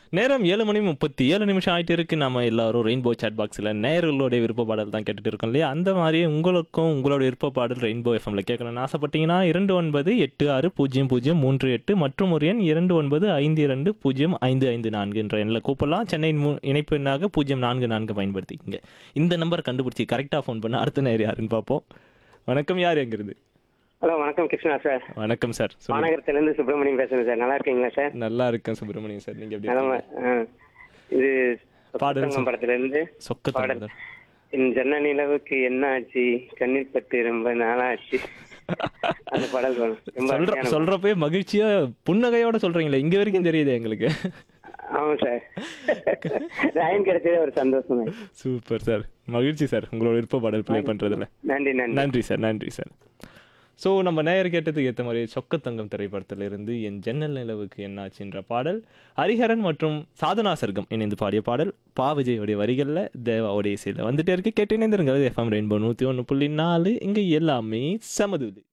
நேரம் ஏழு மணி முப்பத்தி ஏழு நிமிஷம் ஆயிட்டு இருக்கு நம்ம எல்லாரும் ரெயின்போ சாட் பாக்ஸில் நேயர்களுடைய விருப்ப பாடல் தான் கேட்டுட்டு இருக்கோம் இல்லையா அந்த மாதிரி உங்களுக்கும் உங்களோட விருப்ப பாடல் ரெயின்போ எஃப்எம்ல கேட்கணும்னு ஆசைப்பட்டீங்கன்னா இரண்டு ஒன்பது எட்டு ஆறு பூஜ்ஜியம் பூஜ்ஜியம் மூன்று எட்டு மற்றும் ஒரு எண் இரண்டு ஒன்பது ஐந்து இரண்டு பூஜ்ஜியம் ஐந்து ஐந்து நான்கு என்ற எண்ணில் கூப்பிடலாம் சென்னை மு- இணைப்பு எண்ணாக பூஜ்ஜியம் நான்கு நான்கு பயன்படுத்திக்கங்க இந்த நம்பர் கண்டுபிடிச்சி கரெக்டாக ஃபோன் பண்ண அடுத்த நேர் யாருன்னு பார்ப்போம் வணக்கம் யார் எங்கிறது ஹலோ வணக்கம் கிருஷ்ணா சார் வணக்கம் சார் சொல்லுங்க மாநகரத்திலேருந்து சுப்பிரமணியம் பேசுறேன் சார் நல்லா இருக்கீங்களா சார் நல்லா இருக்கேன் சுப்பிரமணியம் சார் நீங்க எப்படி நலமா இருக்கீங்க? ஆ. இது பாடல் சொக்கத்தங்கம் படத்துல இருந்து சொக்க பாடல் தமிழர். என் ஜன்ன நிலவுக்கு என்ன ஆச்சு கண்ணீர் பட்டு ரொம்ப நாளாச்சு அந்த பாடல் வேணும் ரொம்ப சொல்ற அருமையான சொல்றப்பே மகிழ்ச்சியா புன்னகையோட சொல்றீங்களே இங்க வரைக்கும் தெரியுது எங்களுக்கு ஆமா சார் லைன் கிடைச்சதே ஒரு சந்தோஷம் தான். சூப்பர் சார் மகிழ்ச்சி சார் உங்களோட விருப்ப பாடல் ப்ளே பண்றதுல நன்றி நன்றி நன்றி சார் நன்றி சார் ஸோ நம்ம நேயர் கேட்டதுக்கு ஏற்ற மாதிரி சொக்கத்தங்கம் திரைப்படத்துல இருந்து என் ஜன்னல் நிலவுக்கு என்னாச்சுன்ற பாடல் ஹரிஹரன் மற்றும் சாதனா சர்க்கம் இணைந்து பாடிய பாடல் பா விஜயோடைய வரிகளில் தேவாவுடைய இசையில் வந்துட்டே இருக்கு கேட்டு இணைந்திருங்கள் எஃப்எம் ரெயின்போ நூற்றி ஒன்று புள்ளி நாலு இங்கே எல்லாமே சமதுது